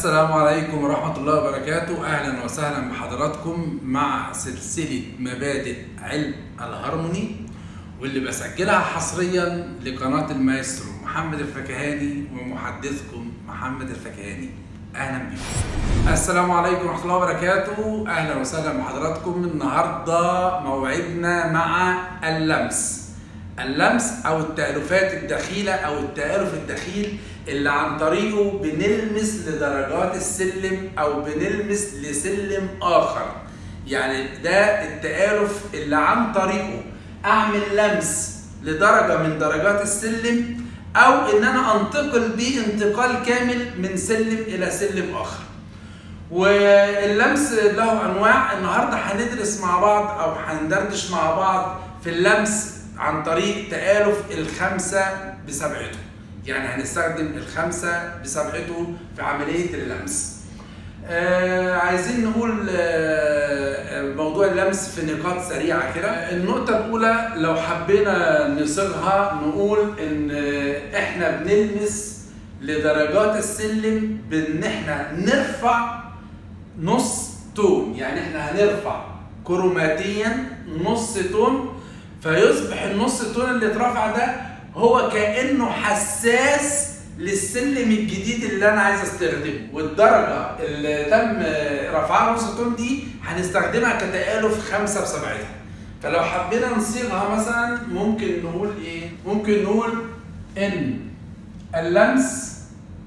السلام عليكم ورحمة الله وبركاته أهلا وسهلا بحضراتكم مع سلسلة مبادئ علم الهارموني واللي بسجلها حصريا لقناة المايسترو محمد الفكهاني ومحدثكم محمد الفكهاني أهلا بكم السلام عليكم ورحمة الله وبركاته أهلا وسهلا بحضراتكم النهاردة موعدنا مع اللمس اللمس او التالفات الدخيله او التالف الدخيل اللي عن طريقه بنلمس لدرجات السلم او بنلمس لسلم اخر يعني ده التالف اللي عن طريقه اعمل لمس لدرجه من درجات السلم او ان انا انتقل بيه انتقال كامل من سلم الى سلم اخر واللمس له انواع النهارده هندرس مع بعض او هندردش مع بعض في اللمس عن طريق تآلف الخمسة بسبعته يعني هنستخدم الخمسة بسبعته في عملية اللمس آه عايزين نقول آه موضوع اللمس في نقاط سريعة كده النقطة الأولى لو حبينا نصيغها نقول إن إحنا بنلمس لدرجات السلم بإن إحنا نرفع نص تون يعني إحنا هنرفع كروماتيا نص تون فيصبح النص تون اللي اترفع ده هو كانه حساس للسلم الجديد اللي انا عايز استخدمه والدرجه اللي تم رفعها نص تون دي هنستخدمها كتالف خمسه بسبعتها فلو حبينا نصيغها مثلا ممكن نقول ايه؟ ممكن نقول ان اللمس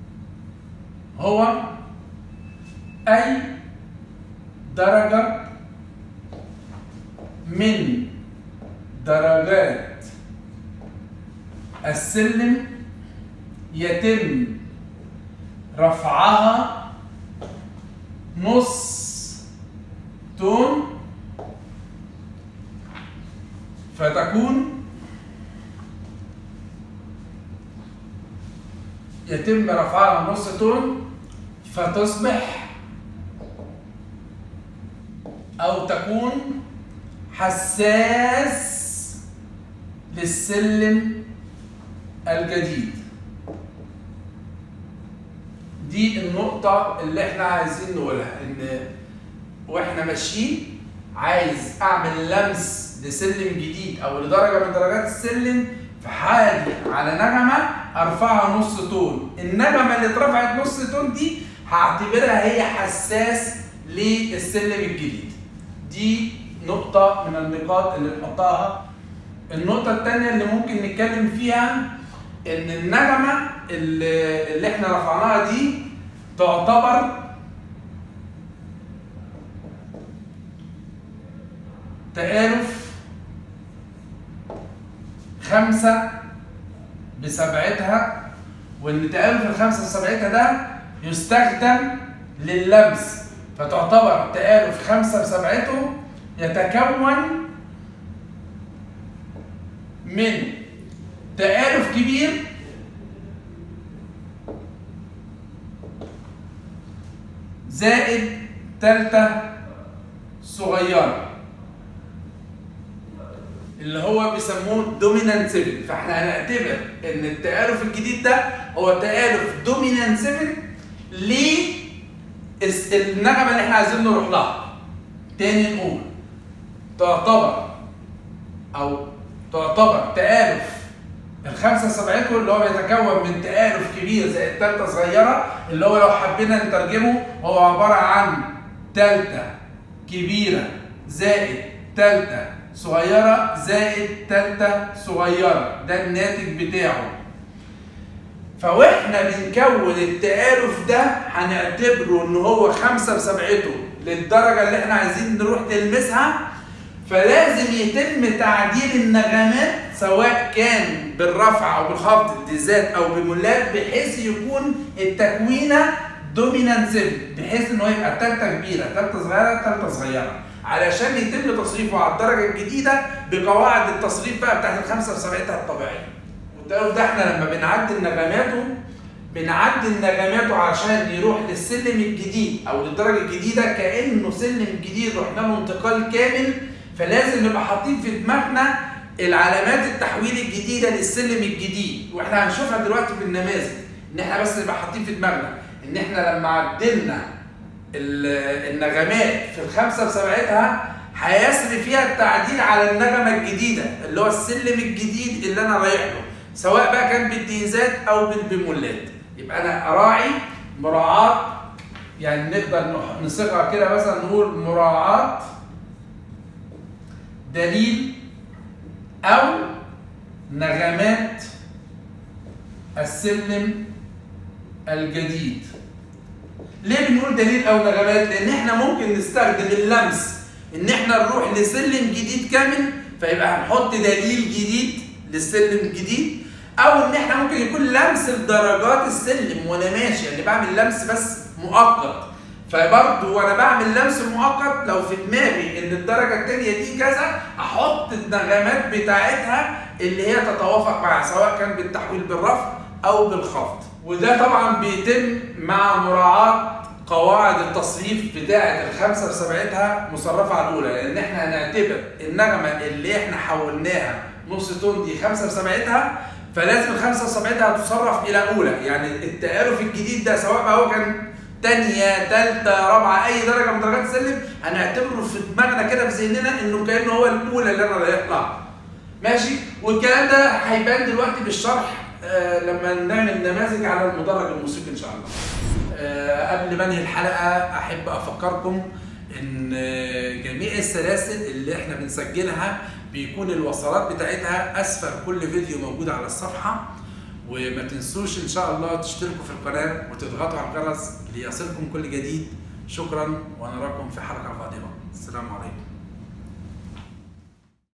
هو اي درجه من درجات السلم يتم رفعها نص تون فتكون يتم رفعها نص تون فتصبح او تكون حساس للسلم الجديد دي النقطة اللي احنا عايزين نقولها ان واحنا ماشيين عايز اعمل لمس لسلم جديد او لدرجة من درجات السلم فحاجي على نغمة ارفعها نص تون النغمة اللي اترفعت نص تون دي هعتبرها هي حساس للسلم الجديد دي نقطة من النقاط اللي نحطها النقطة التانية اللي ممكن نتكلم فيها إن النغمة اللي, اللي إحنا رفعناها دي تعتبر تآلف خمسة بسبعتها وإن تآلف الخمسة بسبعتها ده يستخدم لللمس فتعتبر تآلف خمسة بسبعته يتكون من تآلف كبير زائد تالتة صغيرة اللي هو بيسموه دومينانت 7 فاحنا هنعتبر ان التآلف الجديد ده هو تآلف دومينانت 7 للنغمة اللي احنا عايزين نروح لها تاني نقول تعتبر او تعتبر تآلف الخمسة سبعته اللي هو بيتكون من تآلف كبير زائد تالتة صغيرة اللي هو لو حبينا نترجمه هو عبارة عن تالتة كبيرة زائد تالتة صغيرة زائد تالتة صغيرة ده الناتج بتاعه فواحنا بنكون التآلف ده هنعتبره ان هو خمسة بسبعته للدرجة اللي احنا عايزين نروح نلمسها فلازم يتم تعديل النغمات سواء كان بالرفع او بالخفض الديزات او بمولات بحيث يكون التكوينه دومينانت 7 بحيث ان هو يبقى تالته كبيره تالته صغيره تالته صغيره علشان يتم تصريفه على الدرجه الجديده بقواعد التصريف بقى بتاعت الخمسه وسبعتها الطبيعيه. والتالف ده احنا لما بنعدل نغماته بنعدل نغماته عشان يروح للسلم الجديد او للدرجه الجديده كانه سلم جديد رحنا له انتقال كامل فلازم نبقى حاطين في دماغنا العلامات التحويل الجديده للسلم الجديد واحنا هنشوفها دلوقتي في النماذج ان احنا بس نبقى حاطين في دماغنا ان احنا لما عدلنا ال- النغمات في الخمسه بسبعتها هيسري فيها التعديل على النغمه الجديده اللي هو السلم الجديد اللي انا رايح له سواء بقى كان بالديزات او بالبيمولات يبقى انا اراعي مراعاه يعني نقدر نح- نصيغها كده مثلا نقول مراعاه دليل او نغمات السلم الجديد ليه بنقول دليل او نغمات لان احنا ممكن نستخدم اللمس ان احنا نروح لسلم جديد كامل فيبقى هنحط دليل جديد للسلم الجديد او ان احنا ممكن يكون لمس لدرجات السلم وانا ماشي يعني بعمل لمس بس مؤقت فبرضه وانا بعمل لمس مؤقت لو في دماغي ان الدرجه الثانيه دي كذا احط النغمات بتاعتها اللي هي تتوافق معها سواء كان بالتحويل بالرفع او بالخفض وده طبعا بيتم مع مراعاه قواعد التصريف بتاعه الخمسه بسبعتها مصرفه على الاولى لان احنا هنعتبر النغمه اللي احنا حولناها نص تون دي خمسه بسبعتها فلازم الخمسه بسبعتها تصرف الى اولى يعني التآلف الجديد ده سواء بقى هو كان تانية تالتة رابعة أي درجة من درجات السلم هنعتبره في دماغنا كده في ذهننا إنه كأنه هو الأولى اللي أنا رايح لها. ماشي؟ والكلام ده هيبان دلوقتي بالشرح آه لما نعمل نماذج على المدرج الموسيقي إن شاء الله. آه قبل ما انهي الحلقة أحب أفكركم إن آه، جميع السلاسل اللي إحنا بنسجلها بيكون الوصلات بتاعتها أسفل كل فيديو موجود على الصفحة وما تنسوش ان شاء الله تشتركوا في القناه وتضغطوا على الجرس ليصلكم كل جديد شكرا ونراكم في حلقه قادمه السلام عليكم